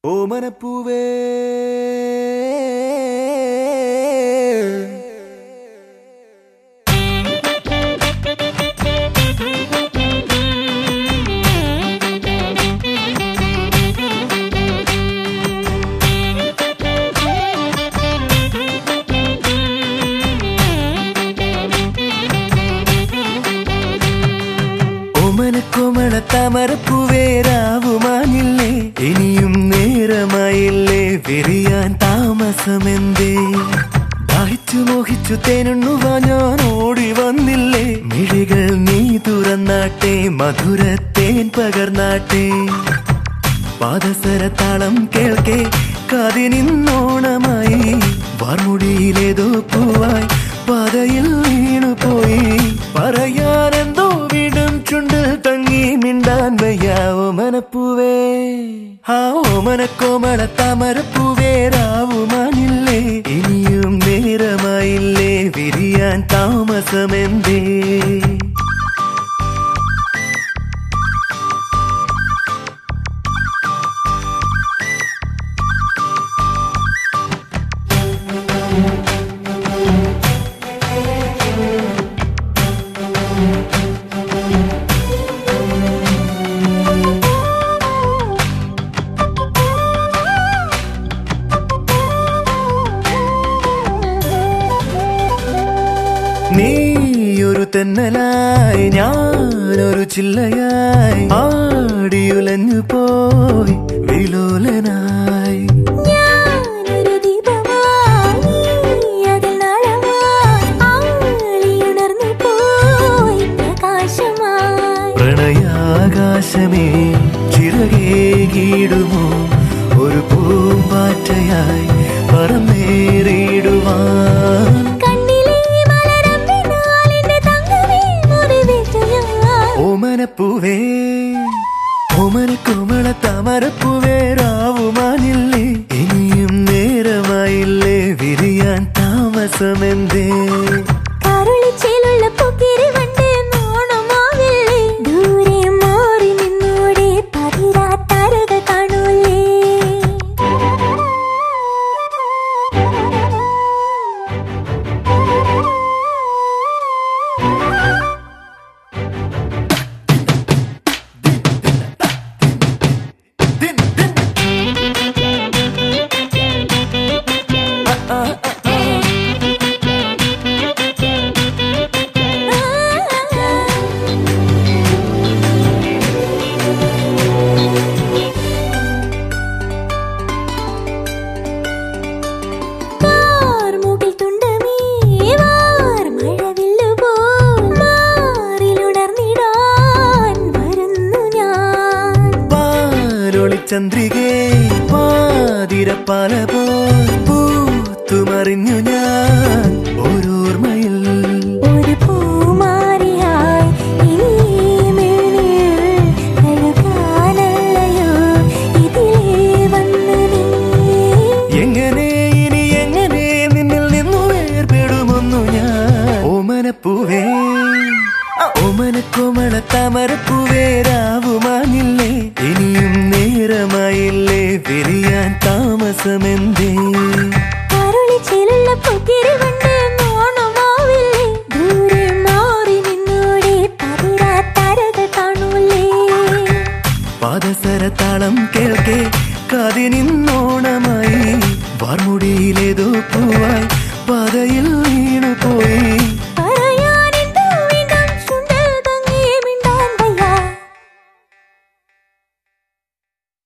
ഓമനപ്പൂവേ ഓമനക്കോമള താമരപ്പൂവേ രാവുമാനില്ലേ ഇനിയും നേരമായില്ലേ വിരിയാൻ താമസമെന്തേ ദാഹിച്ചു മോഹിച്ചു തേനുണ്ണുവാ ഞാൻ ഓടി വന്നില്ലേ മിഴികൾ നീ തുറന്നാട്ടെ മധുരത്തേൻ പകർന്നാട്ടെ പാദസരത്താളം കേൾക്കെ കാതിനിന്നോണമായി വാർമുടിയിലേതോ പൂവായി പാതയിൽ വീണുപോയി പറയാനെന്തോ വീണ്ടും ചുണ്ടിൽ തങ്ങി മിണ്ടാൻ വയ്യാവോ മനപ്പൂവേ ആ ഓമനക്കോമള താമരപ്പൂവേ രാവുമാനില്ലേ ഇനിയും നേരമായില്ലേ വിരിയാൻ താമസമെന്തേ നീ ഒരു തെന്നലായി ഞാനൊരു ചില്ലയായി ആടിയുലഞ്ഞു പോയി വിലോലനായി ഞാനൊരു ദീപമായി അതിൽ നാളമായി ആളിയുണർന്നു പോയി പ്രകാശമായി പ്രണയാകാശമേ ചിറകേകിടുമോ ഒരു പൂമ്പാറ്റയായി പറന്നേറിയിടുവാൻ കണ്ണിലെ മലരമ്പിനാൽ എന്റെ തങ്കമേ മുറിവേറ്റു ഞാൻ ഓമനപ്പൂവേ ഓമന കോമള താമരപ്പൂവേ രാവുമാനില്ലേ ഇനിയും നേരമായില്ലേ വിരിയാൻ താമസമെന്തേ കരുളിച്ചേലുള്ള പൊക്കിരി വണ്ട് നോണമാവില്ലേ ദൂരെ മാറി നിന്നൂടെ പതിരാത്തരക കാണൂലേ കാർമുകിൽ തുണ്ടമേ വാർ മഴവില്ലുപോൽ മാറിലുണർന്നിടാൻ വരുന്നു ഞാൻ പാലൊളി ചന്ദ്രികേ പാതിരപ്പാല പോൽ പൂത്തുമറിഞ്ഞു ഞാൻ ഓരോർമ്മയിൽ ഒരു പൂമാരിയായി ഇനി മേനിൽ കഴുകാനല്ലയോ ഇതിലേ വന്നു നീ എങ്ങനെ ഇനി എങ്ങനെ നിന്നിൽ നിന്നു വേർപെടുമൊന്നു ഞാൻ ഓമനപ്പൂവേ ഓമനക്കോമള താമരപ്പൂവേ രാവുമാനില്ലേ ഇനിയും നേരമായില്ലേ വിരിയാൻ താമസമെന്തേ കരുളിച്ചേലുള്ള പൊക്കിരി വണ്ട് നോണമാവില്ലേ ദൂരെ മാറി നിന്നൂടെ പതിരാത്തരക കാണൂലേ പാദസരത്താളം കേൾക്കെ കാതിനിന്നോണമായി വാർമുടിയിലേതോ പൂവായി പാതയിൽ വീണുപോയി